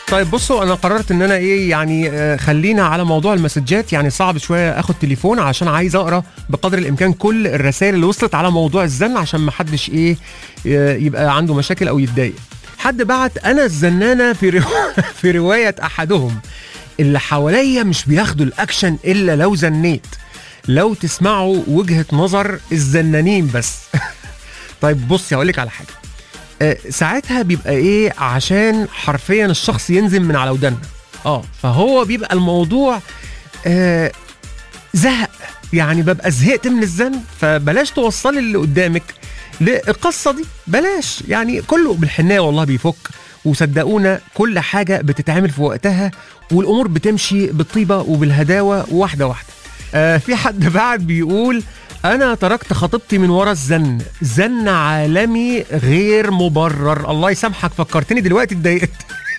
طيب بصوا انا قررت ان انا ايه يعني آه، خلينا على موضوع المسجات يعني صعب شويه اخد تليفون عشان عايز اقرا بقدر الامكان كل الرسائل اللي وصلت على موضوع الزن عشان ما حدش ايه آه، يبقى عنده مشاكل او يتضايق حد بعت انا الزنانه في رو... في روايه احدهم اللي حواليا مش بياخدوا الاكشن الا لو زنيت لو تسمعوا وجهه نظر الزنانين بس طيب بصي هقول لك على حاجه آه، ساعتها بيبقى ايه عشان حرفيا الشخص ينزل من على ودنا اه فهو بيبقى الموضوع آه زهق يعني ببقى زهقت من الزن فبلاش توصلي اللي قدامك للقصه دي بلاش يعني كله بالحنايه والله بيفك وصدقونا كل حاجه بتتعمل في وقتها والامور بتمشي بالطيبه وبالهداوه واحده واحده آه في حد بعد بيقول انا تركت خطيبتي من ورا الزن زن عالمي غير مبرر الله يسامحك فكرتني دلوقتي اتضايقت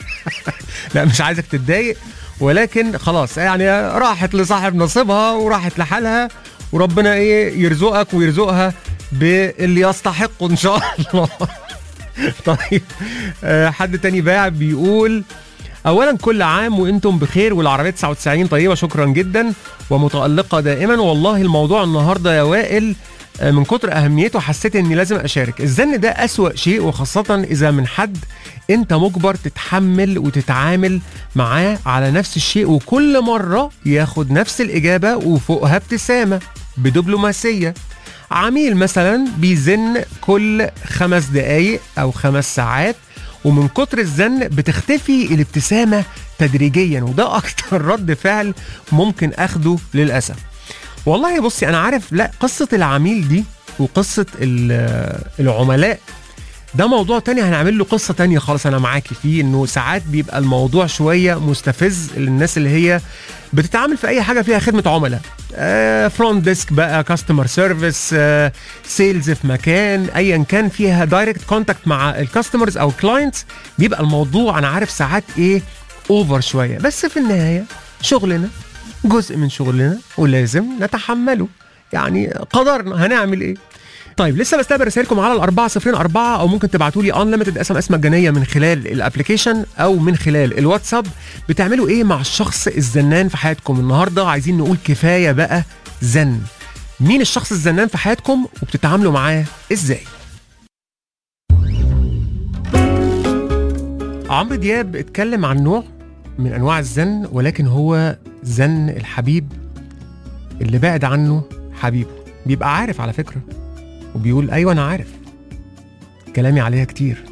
لا مش عايزك تتضايق ولكن خلاص يعني راحت لصاحب نصيبها وراحت لحالها وربنا ايه يرزقك ويرزقها باللي يستحقه ان شاء الله طيب آه، حد تاني باع بيقول اولا كل عام وانتم بخير والعربيه 99 طيبه شكرا جدا ومتالقه دائما والله الموضوع النهارده يا وائل آه، من كتر اهميته حسيت اني لازم اشارك الزن ده اسوا شيء وخاصه اذا من حد انت مجبر تتحمل وتتعامل معاه على نفس الشيء وكل مره ياخد نفس الاجابه وفوقها ابتسامه بدبلوماسيه عميل مثلا بيزن كل خمس دقايق او خمس ساعات ومن كتر الزن بتختفي الابتسامه تدريجيا وده اكتر رد فعل ممكن اخده للاسف والله بصي انا عارف لا قصه العميل دي وقصه ال- العملاء ده موضوع تاني هنعمل له قصه تانية خالص انا معاكي فيه انه ساعات بيبقى الموضوع شويه مستفز للناس اللي هي بتتعامل في اي حاجه فيها خدمه عملاء فرونت ديسك بقى كاستمر سيرفيس سيلز في مكان ايا كان فيها دايركت كونتاكت مع الكاستمرز او كلاينتس بيبقى الموضوع انا عارف ساعات ايه اوفر شويه بس في النهايه شغلنا جزء من شغلنا ولازم نتحمله يعني قدرنا هنعمل ايه طيب لسه بستقبل رسائلكم على الأربعة صفرين أربعة أو ممكن تبعتوا لي unlimited اس ام اس مجانية من خلال الابلكيشن أو من خلال الواتساب بتعملوا إيه مع الشخص الزنان في حياتكم النهاردة عايزين نقول كفاية بقى زن مين الشخص الزنان في حياتكم وبتتعاملوا معاه إزاي عمرو دياب اتكلم عن نوع من أنواع الزن ولكن هو زن الحبيب اللي بعد عنه حبيبه بيبقى عارف على فكرة وبيقول ايوه انا عارف كلامي عليها كتير